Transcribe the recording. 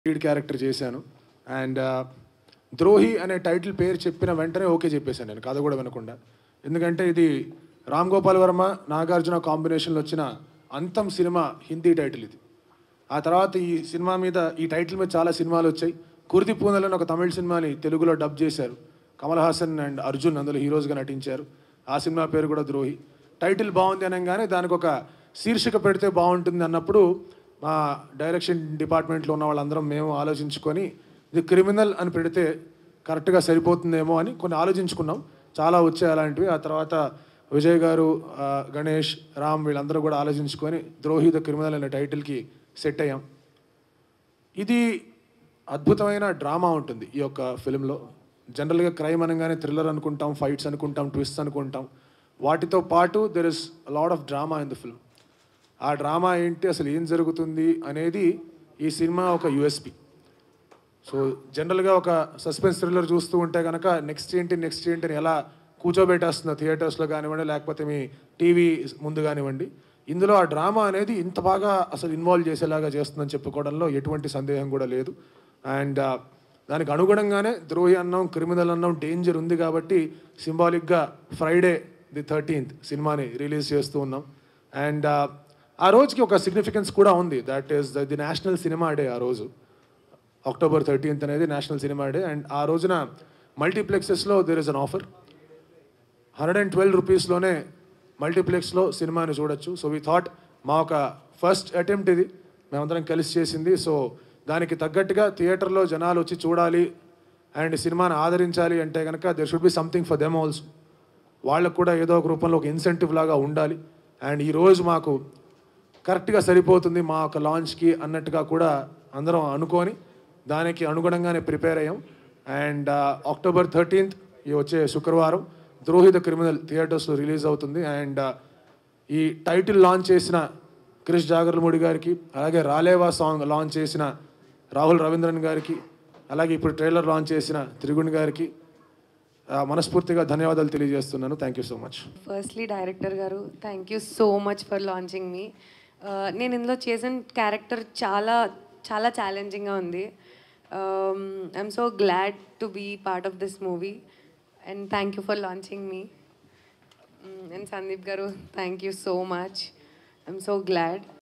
lead character చేశాను and ద్రోహి అనే టైటిల్ పేరు చెప్పిన వెంటనే ఓకే చెప్పేశాను నేను కథ కూడా వినకుండా ఎందుకంటే ఇది రామ్ గోపాల్ వర్మ నాగార్జున కాంబినేషన్లో వచ్చిన అంతం సినిమా హిందీ టైటిల్ ఇది ఆ తర్వాత ఈ సినిమా మీద ఈ టైటిల్ మీద చాలా సినిమాలు వచ్చాయి కుర్తి పూనెలో అని ఒక తమిళ సినిమాని తెలుగులో డబ్ చేశారు కమల్ హాసన్ అండ్ అర్జున్ అందులో హీరోస్గా నటించారు ఆ సినిమా పేరు కూడా ద్రోహి టైటిల్ బాగుంది అనగానే దానికి ఒక శీర్షిక పెడితే బాగుంటుంది అన్నప్పుడు మా డైరెక్షన్ డిపార్ట్మెంట్లో ఉన్న వాళ్ళందరం మేము ఆలోచించుకొని ఇది క్రిమినల్ అని పెడితే కరెక్ట్గా సరిపోతుందేమో అని కొన్ని ఆలోచించుకున్నాం చాలా వచ్చాయి అలాంటివి ఆ తర్వాత విజయ్ గారు ఆ, గణేష్ రామ్ వీళ్ళందరూ కూడా ఆలోచించుకొని ద్రోహి ద క్రిమినల్ అనే టైటిల్కి సెట్ అయ్యాం ఇది అద్భుతమైన డ్రామా ఉంటుంది ఈ యొక్క ఫిలింలో జనరల్గా క్రైమ్ అనగానే థ్రిల్లర్ అనుకుంటాం ఫైట్స్ అనుకుంటాం ట్విస్ట్ అనుకుంటాం వాటితో పాటు there is lot of drama in the film ఆ డ్రామా ఏంటి అసలు ఏం జరుగుతుంది అనేది ఈ సినిమా ఒక యుఎస్పి సో జనరల్గా ఒక సస్పెన్స్ థ్రిల్లర్ చూస్తూ ఉంటే కనుక నెక్స్ట్ ఏంటి నెక్స్ట్ ఏంటి అని ఎలా కూర్చోబెట్టేస్తుందో థియేటర్స్లో కానివ్వండి లేకపోతే మీ టీవీ ముందు కానివ్వండి ఇందులో ఆ డ్రామా అనేది ఇంత బాగా అసలు ఇన్వాల్వ్ చేసేలాగా చేస్తుందని చెప్పుకోవడంలో ఎటువంటి సందేహం కూడా లేదు అండ్ దానికి అనుగుణంగానే ద్రోహి అన్నం క్రిమినల్ అన్నం డేంజర్ ఉంది కాబట్టి సింబాలిక్గా ఫ్రైడే ది థర్టీన్త్ సినిమాని రిలీజ్ చేస్తూ ఉన్నాం అండ్ ఆ రోజుకి ఒక సిగ్నిఫికెన్స్ కూడా ఉంది that is the national cinema day ఆ రోజు అక్టోబర్ థర్టీన్త్ అనేది నేషనల్ సినిమా డే అండ్ ఆ రోజున మల్టీప్లెక్సెస్లో there is an offer hundred and twelve రూపీస్లోనే మల్టీప్లెక్స్లో సినిమాని చూడొచ్చు సో వీ థాట్ మా ఒక ఫస్ట్ అటెంప్ట్ ఇది మేమందరం కలిసి చేసింది సో దానికి తగ్గట్టుగా థియేటర్లో జనాలు వచ్చి చూడాలి అండ్ సినిమాని ఆదరించాలి అంటే కనుక there should be something for them also వాళ్ళకు కూడా ఏదో ఒక రూపంలో ఒక ఇన్సెంటివ్ లాగా ఉండాలి అండ్ ఈరోజు మాకు కరెక్ట్గా సరిపోతుంది మా ఒక లాంచ్కి అన్నట్టుగా కూడా అందరం అనుకొని దానికి అనుగుణంగానే ప్రిపేర్ అయ్యాం అండ్ అక్టోబర్ థర్టీన్త్ ఈ వచ్చే శుక్రవారం ద్రోహిత క్రిమినల్ థియేటర్స్లో రిలీజ్ అవుతుంది అండ్ ఈ టైటిల్ లాంచ్ చేసిన క్రిష్ జాగర్లమూడి గారికి అలాగే రాలేవా సాంగ్ లాంచ్ చేసిన రాహుల్ రవీంద్రన్ గారికి అలాగే ఇప్పుడు ట్రైలర్ లాంచ్ చేసిన త్రిగుణ్ గారికి ఆ, మనస్ఫూర్తిగా ధన్యవాదాలు తెలియజేస్తున్నాను thank you so much firstly director గారు thank you so much for launching me నేను ఇందులో చేసిన క్యారెక్టర్ చాలా చాలా ఛాలెంజింగ్గా ఉంది I'm so glad to be part of this movie and thank you for launching me and Sandeep గారు thank you so much I'm so glad